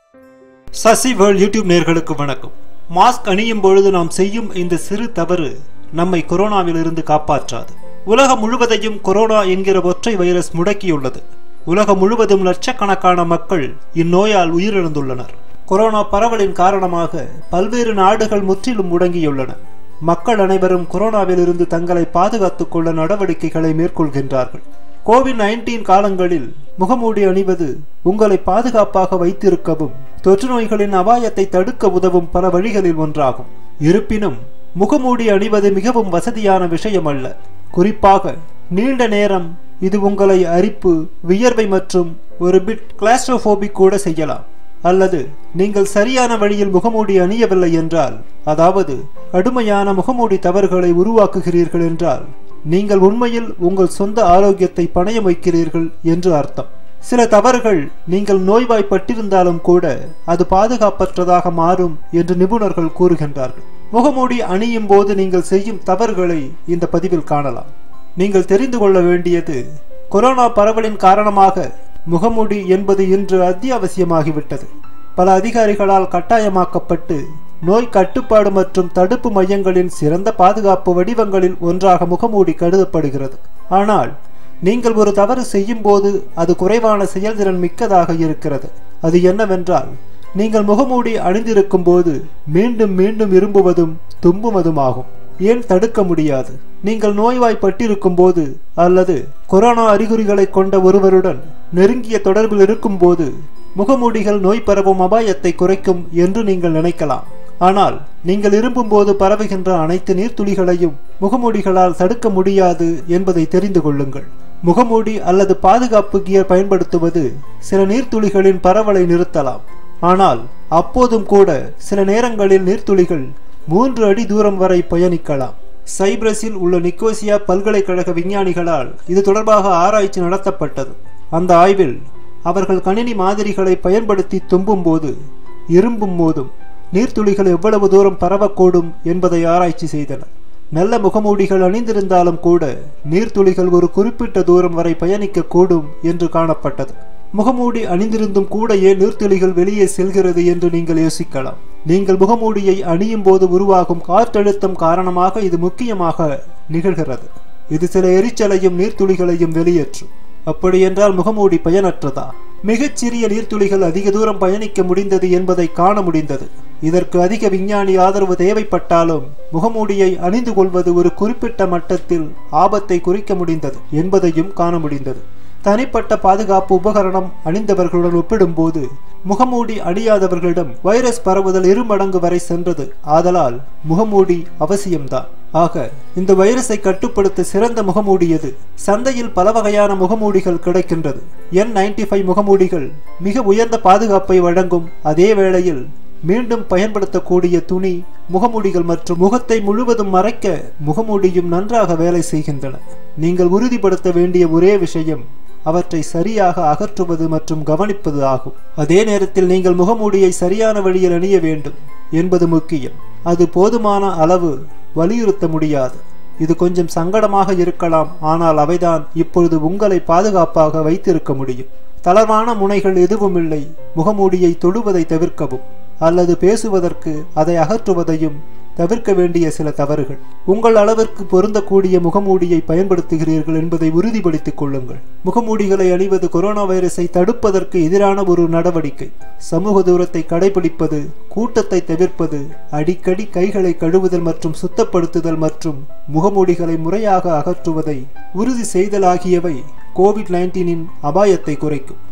Sasi world YouTube நேர்களுக்கு வணக்கம் mask அணியும் பொழுது நாம் செய்யும் இந்த சிறு தவறு நம்மை கொரோனாவிலிருந்து காப்பாற்றாது உலகம் முழுவதையும் கொரோனா என்கிற ஒற்றை வைரஸ் முடக்கியுள்ளது உலகம் முழுவதும் லட்சக்கணக்கான மக்கள் இந்நோயால் உயிரிழந்துள்ளனர் கொரோனா பரவலின் காரணமாக பல்வேறு நாடுகள் முற்றிலும் முடங்கியுள்ளன மக்கள் அனைவரும் கொரோனாவிலிருந்து தங்களை பாதுகாத்துக் கொள்ள நடவடிக்கைகளை மேற்கொள்கின்றார்கள் கோவிட் நைன்டீன் காலங்களில் முகமூடி அணிவது உங்களை பாதுகாப்பாக வைத்திருக்கவும் தொற்று நோய்களின் அபாயத்தை தடுக்க உதவும் பல வழிகளில் ஒன்றாகும் இருப்பினும் முகமூடி அணிவது மிகவும் வசதியான விஷயம் அல்ல குறிப்பாக நீண்ட நேரம் இது உங்களை அரிப்பு வியர்வை மற்றும் ஒரு பிட் கிளாஸ்ட்ரோபோபிக் கூட செய்யலாம் அல்லது நீங்கள் சரியான வழியில் முகமூடி அணியவில்லை என்றால் அதாவது கடுமையான முகமூடி தவறுகளை உருவாக்குகிறீர்கள் என்றால் நீங்கள் உண்மையில் உங்கள் சொந்த ஆரோக்கியத்தை பணயம் வைக்கிறீர்கள் என்று அர்த்தம் சில தவறுகள் நீங்கள் நோய்வாய்ப்பட்டிருந்தாலும் கூட அது பாதுகாப்பற்றதாக மாறும் என்று நிபுணர்கள் கூறுகின்றார்கள் முகமூடி அணியும் போது நீங்கள் செய்யும் தவறுகளை இந்த பதிவில் காணலாம் நீங்கள் தெரிந்து கொள்ள வேண்டியது கொரோனா பரவலின் காரணமாக முகமூடி என்பது இன்று அத்தியாவசியமாகிவிட்டது பல அதிகாரிகளால் கட்டாயமாக்கப்பட்டு நோய் கட்டுப்பாடு மற்றும் தடுப்பு மையங்களின் சிறந்த பாதுகாப்பு வடிவங்களில் ஒன்றாக முகமூடி கருதப்படுகிறது ஆனால் நீங்கள் ஒரு தவறு செய்யும் போது அது குறைவான செயல்திறன் மிக்கதாக இருக்கிறது அது என்னவென்றால் நீங்கள் முகமூடி அணிந்திருக்கும் போது மீண்டும் மீண்டும் இரும்புவதும் தும்புவதுமாகும் ஏன் தடுக்க முடியாது நீங்கள் நோய்வாய்ப்பட்டிருக்கும் போது அல்லது கொரோனா அறிகுறிகளை கொண்ட ஒருவருடன் நெருங்கிய தொடர்பில் இருக்கும் போது முகமூடிகள் நோய் பரவும் அபாயத்தை குறைக்கும் என்று நீங்கள் நினைக்கலாம் ஆனால் நீங்கள் இரும்பும் போது பரவுகின்ற அனைத்து நீர்த்துளிகளையும் முகமூடிகளால் தடுக்க முடியாது என்பதை தெரிந்து கொள்ளுங்கள் முகமூடி அல்லது பாதுகாப்பு கியர் பயன்படுத்துவது சில நீர்த்துளிகளின் பரவலை நிறுத்தலாம் ஆனால் அப்போதும் கூட சில நேரங்களில் நீர்த்துளிகள் மூன்று அடி தூரம் வரை பயணிக்கலாம் சைப்ரஸில் உள்ள நிக்கோசியா பல்கலைக்கழக விஞ்ஞானிகளால் இது தொடர்பாக ஆராய்ச்சி நடத்தப்பட்டது அந்த ஆய்வில் அவர்கள் கணினி மாதிரிகளை பயன்படுத்தி தும்பும் போது இரும்பும் போதும் நீர்த்துளிகள் எவ்வளவு தூரம் பரவக்கூடும் என்பதை ஆராய்ச்சி செய்தனர் நல்ல முகமூடிகள் அணிந்திருந்தாலும் கூட நீர்த்துளிகள் ஒரு குறிப்பிட்ட தூரம் வரை பயணிக்கக்கூடும் என்று காணப்பட்டது முகமூடி அணிந்திருந்தும் கூட ஏன் நீர்த்துளிகள் வெளியே செல்கிறது என்று நீங்கள் யோசிக்கலாம் நீங்கள் முகமூடியை அணியும் போது உருவாகும் காற்றழுத்தம் காரணமாக இது முக்கியமாக நிகழ்கிறது இது சில எரிச்சலையும் நீர்த்துளிகளையும் வெளியேற்றும் அப்படியென்றால் முகமூடி பயனற்றதா மிகச்சிறிய நீர்த்துளிகள் அதிக தூரம் பயணிக்க முடிந்தது என்பதை காண முடிந்தது இதற்கு அதிக விஞ்ஞானி ஆதரவு தேவைப்பட்டாலும் முகமூடியை அணிந்து கொள்வது ஒரு குறிப்பிட்ட மட்டத்தில் ஆபத்தை குறிக்க முடிந்தது என்பதையும் காண முடிந்தது தனிப்பட்ட பாதுகாப்பு உபகரணம் அணிந்தவர்களுடன் ஒப்பிடும்போது முகமூடி அணியாதவர்களிடம் வைரஸ் பரவுதல் இரு மடங்கு வரை சென்றது ஆதலால் முகமூடி அவசியம்தான் ஆக இந்த வைரஸை கட்டுப்படுத்த சிறந்த முகமூடி எது சந்தையில் பல வகையான முகமூடிகள் கிடைக்கின்றது என் நைன்டி ஃபைவ் முகமூடிகள் மிக உயர்ந்த பாதுகாப்பை வழங்கும் அதே வேளையில் மீண்டும் பயன்படுத்தக்கூடிய துணி முகமூடிகள் மற்றும் முகத்தை முழுவதும் மறைக்க முகமூடியும் நன்றாக வேலை செய்கின்றன நீங்கள் உறுதிப்படுத்த வேண்டிய ஒரே விஷயம் அவற்றை சரியாக அகற்றுவது மற்றும் கவனிப்பது ஆகும் அதே நேரத்தில் நீங்கள் முகமூடியை சரியான வழியில் அணிய வேண்டும் என்பது முக்கியம் அது போதுமான அளவு வலியுறுத்த முடியாது இது கொஞ்சம் சங்கடமாக இருக்கலாம் ஆனால் அவைதான் இப்பொழுது உங்களை பாதுகாப்பாக வைத்திருக்க முடியும் தளர்வான முனைகள் எதுவும் இல்லை முகமூடியை தொடுவதை தவிர்க்கவும் அல்லது பேசுவதற்கு அதை அகற்றுவதையும் தவிர்க்க வேண்டிய சில தவறுகள் உங்கள் அளவிற்கு பொருந்தக்கூடிய முகமூடியை பயன்படுத்துகிறீர்கள் என்பதை உறுதிப்படுத்திக் கொள்ளுங்கள் முகமூடிகளை அணிவது கொரோனா வைரஸை தடுப்பதற்கு எதிரான ஒரு நடவடிக்கை சமூக தூரத்தை கடைபிடிப்பது கூட்டத்தை தவிர்ப்பது அடிக்கடி கைகளை கழுவுதல் மற்றும் சுத்தப்படுத்துதல் மற்றும் முகமூடிகளை முறையாக அகற்றுவதை உறுதி செய்தல் ஆகியவை கோவிட் நைன்டீனின் அபாயத்தை குறைக்கும்